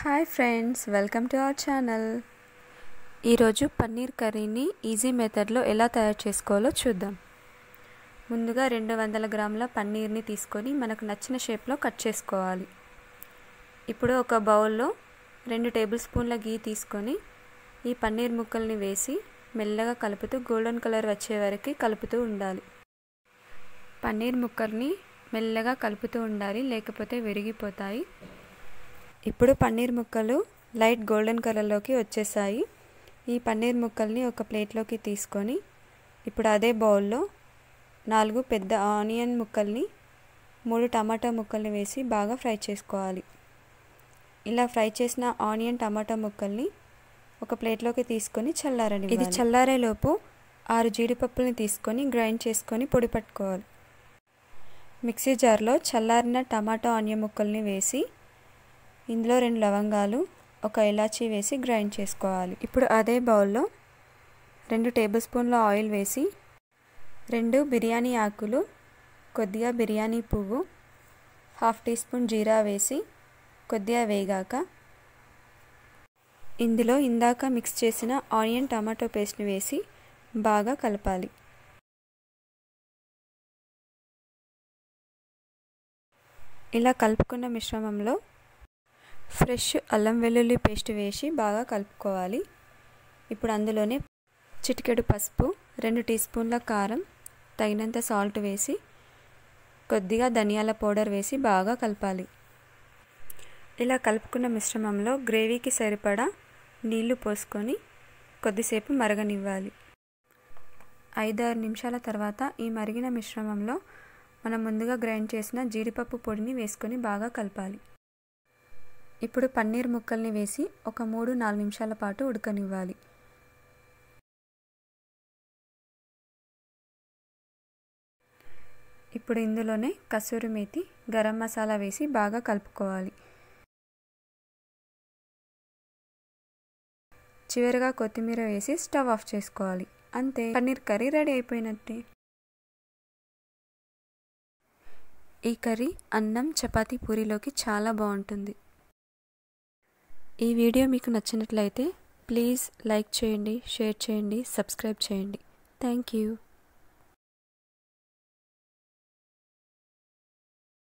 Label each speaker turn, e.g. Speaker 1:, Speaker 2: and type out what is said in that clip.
Speaker 1: hi friends welcome to our channel ఈరోజు పన్నీర్ కర్రీని easy మెథడ్లో ఎలా తయారు చేసుకోవాలో చూద్దాం ముందుగా రెండు వందల గ్రాముల పన్నీర్ని తీసుకొని మనకు నచ్చిన షేప్లో కట్ చేసుకోవాలి ఇప్పుడు ఒక బౌల్లో రెండు టేబుల్ స్పూన్ల గీ తీసుకొని ఈ పన్నీర్ ముక్కల్ని వేసి మెల్లగా కలుపుతూ గోల్డెన్ కలర్ వచ్చే వరకు కలుపుతూ ఉండాలి పన్నీర్ ముక్కల్ని మెల్లగా కలుపుతూ ఉండాలి లేకపోతే విరిగిపోతాయి ఇప్పుడు పన్నీర్ ముక్కలు లైట్ గోల్డెన్ కలర్లోకి వచ్చేసాయి ఈ పన్నీర్ ముక్కల్ని ఒక ప్లేట్లోకి తీసుకొని ఇప్పుడు అదే బౌల్లో నాలుగు పెద్ద ఆనియన్ ముక్కల్ని మూడు టమాటా ముక్కల్ని వేసి బాగా ఫ్రై చేసుకోవాలి ఇలా ఫ్రై చేసిన ఆనియన్ టమాటా ముక్కల్ని ఒక ప్లేట్లోకి తీసుకొని చల్లారని ఇది చల్లారేలోపు ఆరు జీడిపప్పుల్ని తీసుకొని గ్రైండ్ చేసుకొని పొడి పట్టుకోవాలి మిక్సీ జార్లో చల్లారిన టమాటా ఆనియన్ ముక్కల్ని వేసి ఇందులో రెండు లవంగాలు ఒక ఇలాచీ వేసి గ్రైండ్ చేసుకోవాలి ఇప్పుడు అదే బౌల్లో రెండు టేబుల్ స్పూన్ల ఆయిల్ వేసి రెండు బిర్యానీ ఆకులు కొద్దిగా బిర్యానీ పువ్వు హాఫ్ టీ స్పూన్ జీరా వేసి కొద్దిగా వేగాక ఇందులో ఇందాక మిక్స్ చేసిన ఆనియన్ టమాటో పేస్ట్ని వేసి బాగా కలపాలి ఇలా కలుపుకున్న మిశ్రమంలో ఫ్రెష్ అల్లం వెల్లుల్లి పేస్ట్ వేసి బాగా కలుపుకోవాలి ఇప్పుడు అందులోనే చిటికెడు పసుపు రెండు టీ స్పూన్ల కారం తగినంత సాల్ట్ వేసి కొద్దిగా ధనియాల పౌడర్ వేసి బాగా కలపాలి ఇలా కలుపుకున్న మిశ్రమంలో గ్రేవీకి సరిపడా నీళ్లు పోసుకొని కొద్దిసేపు మరగనివ్వాలి ఐదారు నిమిషాల తర్వాత ఈ మరిగిన మిశ్రమంలో మనం ముందుగా గ్రైండ్ చేసిన జీడిపప్పు పొడిని వేసుకొని బాగా కలపాలి ఇప్పుడు పన్నీర్ ముక్కల్ని వేసి ఒక మూడు నాలుగు నిమిషాల పాటు ఉడకనివ్వాలి ఇప్పుడు ఇందులోనే కసూరి మేతి గరం మసాలా వేసి బాగా కలుపుకోవాలి చివరిగా కొత్తిమీర వేసి స్టవ్ ఆఫ్ చేసుకోవాలి అంతే పన్నీర్ కర్రీ రెడీ అయిపోయినట్టే ఈ కర్రీ అన్నం చపాతీ పూరీలోకి చాలా బాగుంటుంది ఈ వీడియో మీకు నచ్చినట్లయితే ప్లీజ్ లైక్ చేయండి షేర్ చేయండి సబ్స్క్రైబ్ చేయండి థ్యాంక్ యూ